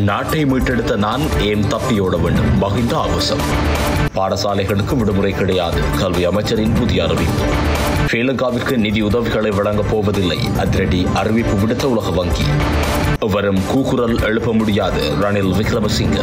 நாட்டை மீட்டெடுத்த நான் ஏன் தப்பியோட வேண்டும் மகிந்த ஆவேசம் பாடசாலைகளுக்கு விடுமுறை கிடையாது கல்வி அமைச்சரின் புதிய அறிவிப்பு ஸ்ரீலங்காவிற்கு நிதி உதவிகளை வழங்கப் போவதில்லை அதிரடி அறிவிப்பு விடுத்த உலக வங்கி வரும் கூக்குரல் எழுப்ப முடியாது ரணில் விக்ரமசிங்க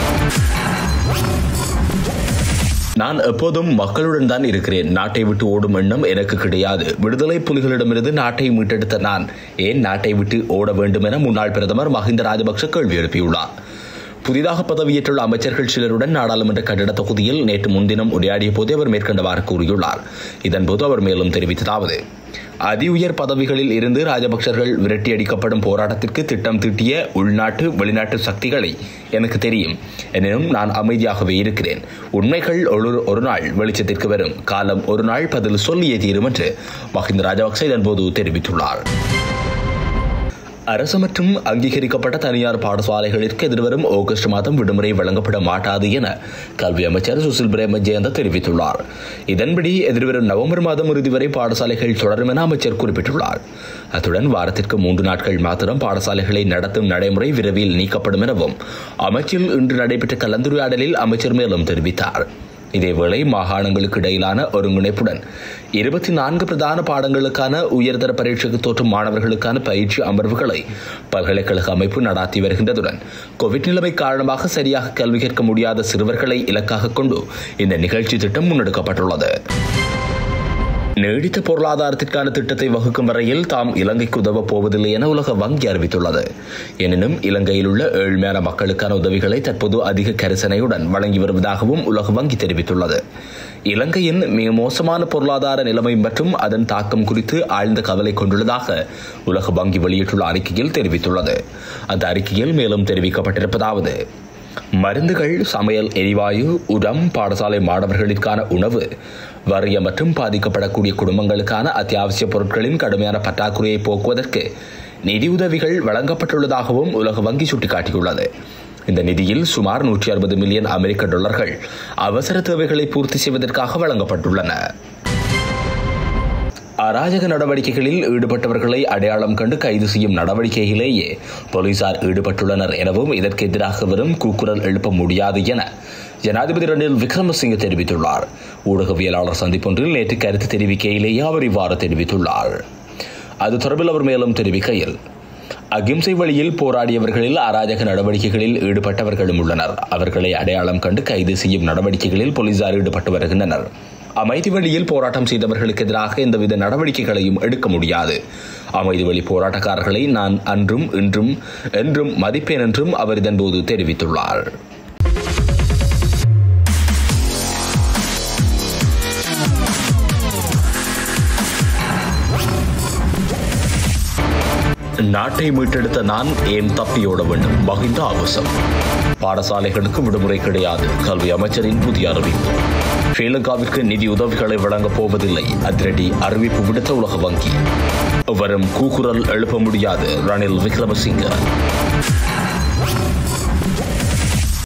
நான் எப்போதும் மக்களுடன் தான் இருக்கிறேன் நாட்டை விட்டு ஓடும் எண்ணம் எனக்கு கிடையாது விடுதலை புலிகளிடமிருந்து நாட்டை மீட்டெடுத்த நான் ஏன் நாட்டை விட்டு ஓட வேண்டும் என முன்னாள் பிரதமர் மஹிந்த ராஜபக்ஷ கேள்வி எழுப்பியுள்ளார் புதிதாக பதவியேற்றுள்ள அமைச்சர்கள் சிலருடன் நாடாளுமன்ற கட்டிட தொகுதியில் நேற்று முன்தினம் உரையாடிய போதே அவர் மேற்கண்டவாறு கூறியுள்ளார் இதன்போது அவர் மேலும் தெரிவித்ததாவது அதி உயர் பதவிகளில் இருந்து ராஜபக்சர்கள் விரட்டியடிக்கப்படும் போராட்டத்திற்கு திட்டம் தீட்டிய உள்நாட்டு வெளிநாட்டு சக்திகளை எனக்கு தெரியும் எனினும் நான் அமைதியாகவே இருக்கிறேன் உண்மைகள் ஒரு ஒரு நாள் வெளிச்சத்திற்கு வரும் காலம் ஒரு நாள் பதில் சொல்லியே தீரும் என்று மஹிந்த ராஜபக்ச இதன்போது தெரிவித்துள்ளார் அரசு மற்றும் அங்கீகரிக்கப்பட்ட தனியார் பாடசாலைகளிற்கு எதிர்வரும் ஆகஸ்ட் மாதம் விடுமுறை வழங்கப்பட மாட்டாது என கல்வி அமைச்சர் சுசில் பிரேம ஜெயந்த தெரிவித்துள்ளார் இதன்படி எதிர்வரும் நவம்பர் மாதம் இறுதி வரை பாடசாலைகள் தொடரும் என அமைச்சர் குறிப்பிட்டுள்ளார் அத்துடன் வாரத்திற்கு மூன்று நாட்கள் மாத்திரம் பாடசாலைகளை நடத்தும் நடைமுறை விரைவில் நீக்கப்படும் எனவும் அமைச்சில் இன்று நடைபெற்ற கலந்துரையாடலில் அமைச்சர் மேலும் தெரிவித்தார் இதேவேளை மாகாணங்களுக்கு இடையிலான ஒருங்கிணைப்புடன் இருபத்தி நான்கு பிரதான பாடங்களுக்கான உயர்தர பரீட்சைக்கு தோற்றும் மாணவர்களுக்கான பயிற்சி அமர்வுகளை பல்கலைக்கழக அமைப்பு நடாத்தி வருகின்றதுடன் கோவிட் நிலைமை காரணமாக சரியாக கல்வி கற்க முடியாத சிறுவர்களை இலக்காக கொண்டு இந்த நிகழ்ச்சி திட்டம் முன்னெடுக்கப்பட்டுள்ளது நீடித்த பொருளாதாரத்திற்கான திட்டத்தை வகுக்கும் வரையில் தாம் இலங்கைக்கு உதவப் போவதில்லை என உலக வங்கி அறிவித்துள்ளது எனினும் இலங்கையில் உள்ள ஏழ்மையான மக்களுக்கான உதவிகளை தற்போது அதிக கரிசனையுடன் வழங்கி வருவதாகவும் உலக வங்கி தெரிவித்துள்ளது இலங்கையின் மிக மோசமான பொருளாதார நிலைமை மற்றும் அதன் தாக்கம் குறித்து ஆழ்ந்த கவலை கொண்டுள்ளதாக உலக வங்கி வெளியிட்டுள்ள அறிக்கையில் தெரிவித்துள்ளது அந்த அறிக்கையில் மேலும் தெரிவிக்கப்பட்டிருப்பதாவது மருந்துகள் சமையல் எரிவாயு உரம் பாடசாலை மாணவர்களுக்கான உணவு வறிய மற்றும் பாதிக்கப்படக்கூடிய குடும்பங்களுக்கான அத்தியாவசிய பொருட்களின் கடுமையான பற்றாக்குறையை போக்குவதற்கு நிதியுதவிகள் வழங்கப்பட்டுள்ளதாகவும் உலக வங்கி சுட்டிக்காட்டியுள்ளது இந்த நிதியில் சுமார் நூற்றி அறுபது மில்லியன் அமெரிக்க டாலர்கள் அவசர தேவைகளை பூர்த்தி செய்வதற்காக வழங்கப்பட்டுள்ளன அராஜக நடவடிக்கைகளில் ஈடுபட்டவர்களை அடையாளம் கண்டு கைது செய்யும் நடவடிக்கையிலேயே போலீசார் ஈடுபட்டுள்ளனர் எனவும் இதற்கு எதிராக வரும் கூக்குரல் எழுப்ப முடியாது என ஜனாதிபதி ரணில் விக்ரமசிங்க தெரிவித்துள்ளார் ஊடகவியலாளர் சந்திப்பொன்றில் நேற்று கருத்து தெரிவிக்கையிலேயே அவர் இவ்வாறு தெரிவித்துள்ளார் அது தொடர்பில் அவர் மேலும் தெரிவிக்கையில் அகிம்சை வழியில் போராடியவர்களில் அராஜக நடவடிக்கைகளில் ஈடுபட்டவர்களும் உள்ளனர் அவர்களை அடையாளம் கண்டு கைது செய்யும் நடவடிக்கைகளில் போலீசார் ஈடுபட்டு வருகின்றனர் அமைதி வழியில் போராட்டம் செய்தவர்களுக்கு எதிராக எந்தவித நடவடிக்கைகளையும் எடுக்க முடியாது அமைதி வழி போராட்டக்காரர்களை நான் அன்றும் இன்றும் என்றும் மதிப்பேன் என்றும் அவர் இதன்போது தெரிவித்துள்ளார் நாட்டை மீட்டெடுத்த நான் ஏன் தப்பியோட வேண்டும் மகிந்த ஆவேசம் பாடசாலைகளுக்கு விடுமுறை கிடையாது கல்வி அமைச்சரின் புதிய அறிவிப்பு ஸ்ரீலங்காவிற்கு நிதி உதவிகளை வழங்கப் போவதில்லை அதிரடி அறிவிப்பு விடுத்த உலக வங்கி வரும் கூக்குரல் எழுப்ப முடியாது ரணில் விக்ரமசிங்க